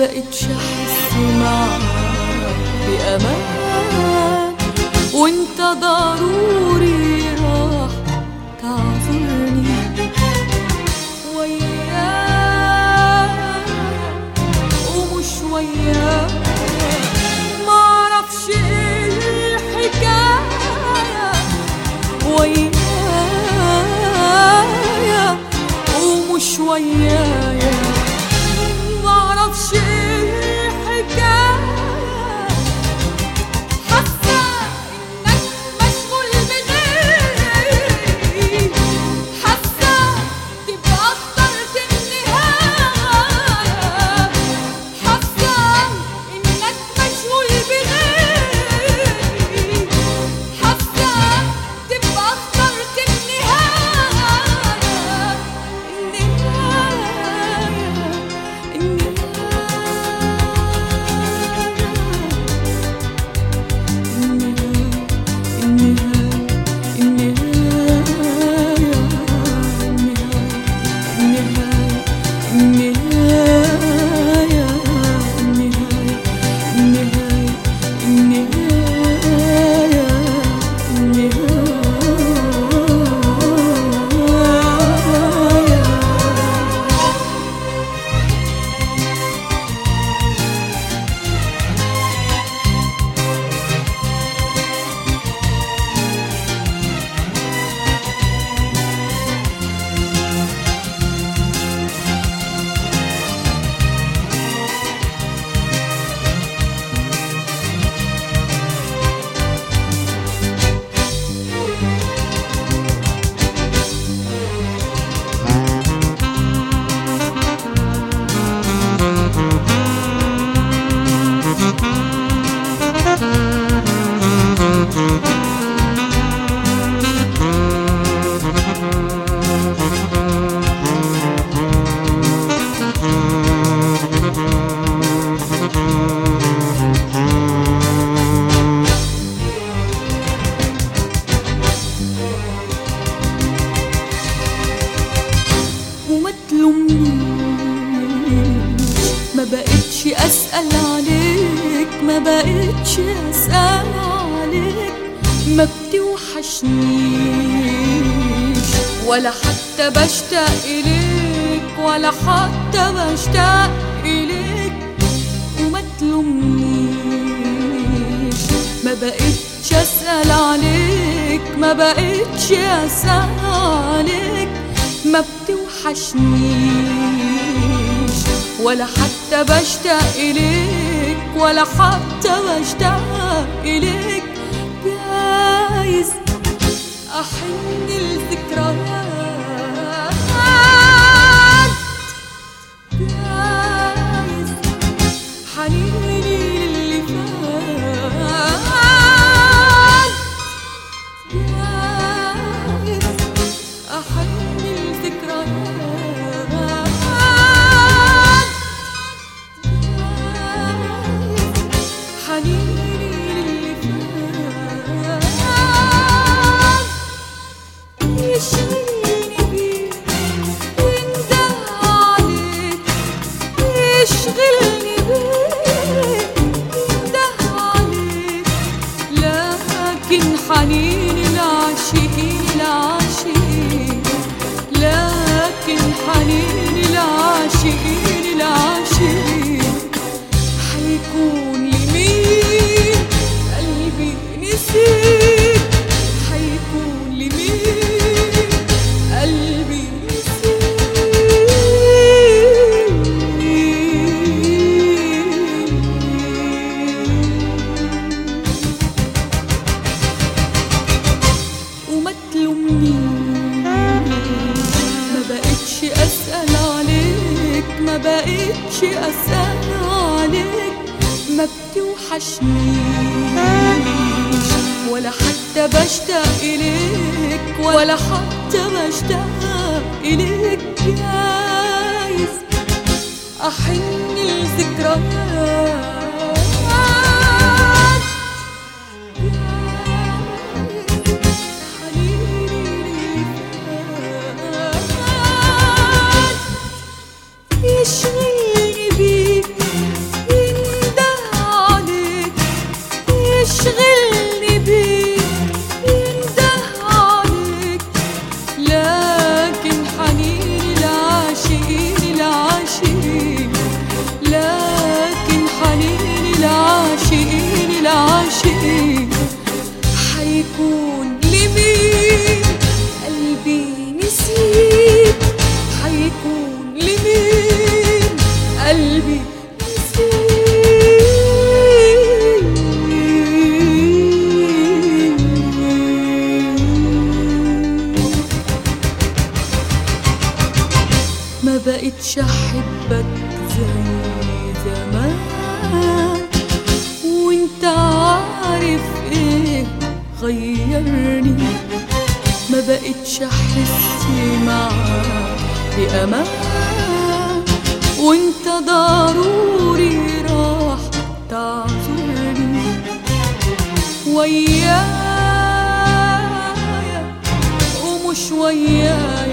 بقتش احس معاك بامان وانت ضروري راح تعذرني وياك ومش وياك معرفش ايه الحكايه ويايا ومش ويايا معرفش ايه الحكايه حاسه انك مشغول بغيري حاسه تبقى اخترت النهايه حاسه انك مشغول بغيري حاسه تبقى اخترت النهايه النهايه وما تلومنيش ما بقتش اسال عليك ما بقتش اسال عليك ما بتوحشنيش ولا حتى بشتاق اليك ولا حتى بشتاق اليك وما تلومنيش ما بقتش اسال عليك ما بقتش اسال عليك ما بتوحشنيش ولا حتى بشتاق إليك ولا حتى بشتاق إليك جايز أحن الذكريات جايز حنيني للي فات جايز أحن الذكريات حنيني للي فات يشغلني بيك ينده عليك يشغلني بيك ينده عليك لكن حنين العاشقين العاشقين لكن حنين العاشقين العاشقين حيكون لمين قلبي نسيت حيكون لمين قلبي نسيت وما تلومنيش ما بقتش اسال عليك ما بقتش اسال عليك ما بتوحشنيش ولا حتى بشتاق اليك ولا حتى بشتاق اليك جايز احن الذكريات يشغلني بيك ما بقتش احبك زي زمان وانت عارف ايه غيرني ما بقتش احس معاك بامان وانت ضروري راح تعذرني ويايا ومش ويايا